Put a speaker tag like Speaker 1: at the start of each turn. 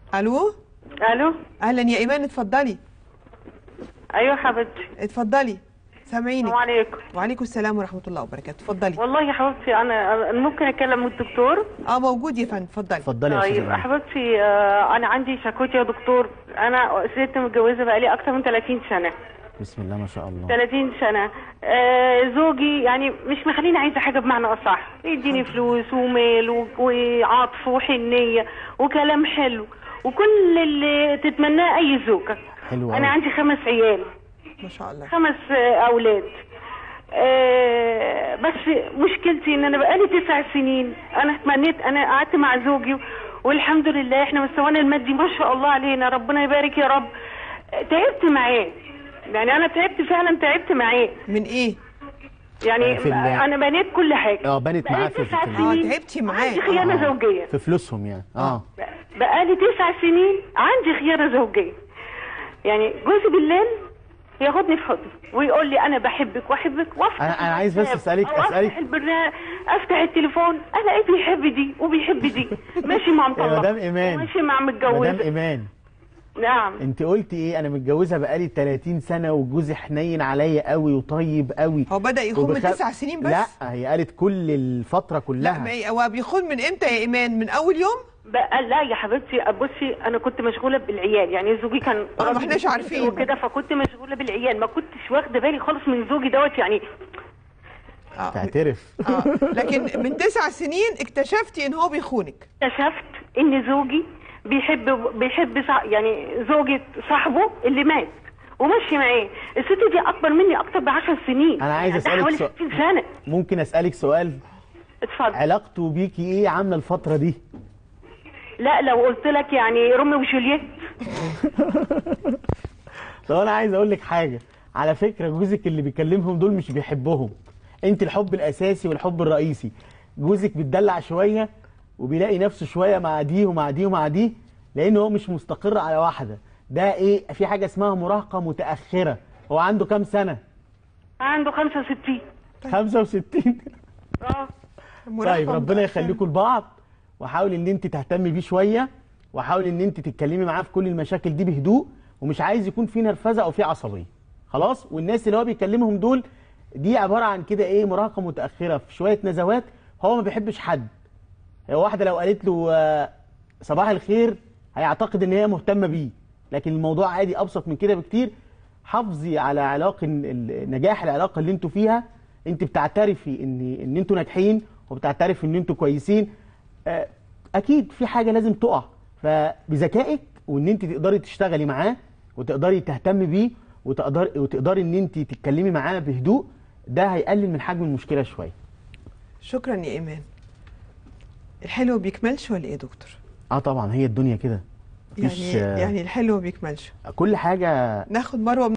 Speaker 1: الو
Speaker 2: الو
Speaker 1: اهلا يا ايمان اتفضلي
Speaker 2: ايوه حبيبتي
Speaker 1: اتفضلي سامعينك
Speaker 2: السلام عليكم
Speaker 1: وعليكم السلام ورحمه الله وبركاته اتفضلي
Speaker 2: والله يا حبيبتي انا ممكن اتكلم الدكتور
Speaker 1: اه موجود يا فندم اتفضلي
Speaker 3: اتفضلي يا
Speaker 2: طيب
Speaker 3: استاذه إيمان.
Speaker 2: حبيبتي آه، انا عندي شكوتي يا دكتور انا ست متجوزه بقالي اكتر من 30 سنه
Speaker 3: بسم الله ما شاء الله
Speaker 2: 30 سنه آه، زوجي يعني مش مخليني عايزه حاجه بمعنى اصح يديني فلوس ومال و- وعطف وحنيه وكلام حلو وكل اللي تتمناه اي زوجه
Speaker 3: حلو
Speaker 2: انا
Speaker 3: أوي.
Speaker 2: عندي خمس عيال
Speaker 1: ما شاء الله
Speaker 2: خمس آه، اولاد آه، بس مشكلتي ان انا بقالي تسع سنين انا تمنيت انا قعدت مع زوجي والحمد لله احنا مستوانا المادي ما شاء الله علينا ربنا يبارك يا رب آه، تعبت معاه يعني انا تعبت فعلا تعبت معاه
Speaker 1: من ايه
Speaker 2: يعني
Speaker 3: في ال-
Speaker 2: انا بنيت كل حاجه
Speaker 3: اه بنت
Speaker 2: بقالي
Speaker 3: معاه في
Speaker 2: تسع
Speaker 3: في-
Speaker 1: اه
Speaker 2: سنين
Speaker 1: تعبتي معاه
Speaker 2: عندي خيانه
Speaker 3: آه.
Speaker 2: زوجيه
Speaker 3: في فلوسهم يعني اه
Speaker 2: بقالي تسع سنين عندي خيانة زوجية يعني جوزي بالليل ياخدني في حضنه ويقول لي انا بحبك واحبك وافتح
Speaker 3: أنا- أنا عايز بس
Speaker 2: الواتساب
Speaker 3: أسألك-
Speaker 2: أو
Speaker 3: أسألك.
Speaker 2: افتح البرنامج افتح التليفون الاقيه بيحب دي وبيحب دي ماشي مع مطلق
Speaker 3: مدام إيمان.
Speaker 2: ماشي مع
Speaker 3: مدام
Speaker 2: متجوزة
Speaker 3: ايمان
Speaker 2: نعم
Speaker 3: انت قلتي ايه انا متجوزه بقالي 30 سنه وجوزي حنين عليا قوي وطيب قوي
Speaker 1: هو بدا يخون من
Speaker 3: وبخ-
Speaker 1: تسع سنين بس
Speaker 3: لا هي قالت كل الفتره
Speaker 1: لا
Speaker 3: كلها
Speaker 1: ما- هو بيخون من امتى يا ايمان من اول يوم
Speaker 2: بقى لا يا حبيبتي بصي انا كنت مشغوله بالعيال يعني زوجي كان
Speaker 1: ما
Speaker 2: راجل
Speaker 1: احناش عارفين.
Speaker 2: وكده فكنت مشغوله بالعيال ما كنتش واخده بالي خالص من زوجي دوت يعني
Speaker 1: اه
Speaker 3: تعترف
Speaker 1: اه لكن من تسع سنين اكتشفتي ان هو بيخونك
Speaker 2: اكتشفت ان زوجي بيحب بيحب صع... يعني زوجة صاحبه اللي مات وماشي معاه الست دي اكبر مني اكتر ب 10 سنين
Speaker 3: أنا عايز
Speaker 2: يعني
Speaker 3: أسألك
Speaker 2: حوالي
Speaker 3: سؤال.
Speaker 2: 60 سنه
Speaker 3: ممكن اسالك سؤال
Speaker 2: اتفضل
Speaker 3: علاقته بيكي ايه عامله الفتره دي
Speaker 2: لا لو قلت لك يعني روميو وجولييت
Speaker 3: طب انا عايز اقول لك حاجه على فكره جوزك اللي بيكلمهم دول مش بيحبهم انت الحب الاساسي والحب الرئيسي جوزك بيتدلع شويه وبيلاقي نفسه شويه مع دي ومع دي ومع دي لان هو مش مستقر على واحده ده ايه في حاجه اسمها مراهقه متاخره هو عنده كام سنه
Speaker 2: عنده 65
Speaker 3: 65
Speaker 2: اه
Speaker 1: مراهقة
Speaker 3: طيب ربنا
Speaker 1: متأخرة.
Speaker 3: يخليكم لبعض وحاول ان انت تهتمي بيه شويه وحاول ان انت تتكلمي معاه في كل المشاكل دي بهدوء ومش عايز يكون في نرفزه او في عصبيه خلاص والناس اللي هو بيكلمهم دول دي عباره عن كده ايه مراهقه متاخره في شويه نزوات هو ما بيحبش حد هو واحده لو قالت له آه، صباح الخير هيعتقد ان هي مهتمه بيه لكن الموضوع عادي ابسط من كده بكتير حافظي على علاقه ال- نجاح العلاقه اللي انتوا فيها انت بتعترفي ان ان انتوا ناجحين وبتعترفي ان انتوا كويسين آه، اكيد في حاجه لازم تقع فبذكائك وان انت تقدري تشتغلي معاه وتقدري تهتمي بيه وتقدري وتقدري ان انت تتكلمي معاه بهدوء ده هيقلل من حجم المشكله شويه
Speaker 1: شكرا يا ايمان الحلو بيكملش ولا ايه يا دكتور
Speaker 3: اه طبعا هي الدنيا كده مفيش
Speaker 1: يعني
Speaker 3: آه،
Speaker 1: يعني الحلو ما بيكملش
Speaker 3: كل حاجه
Speaker 1: ناخد مروه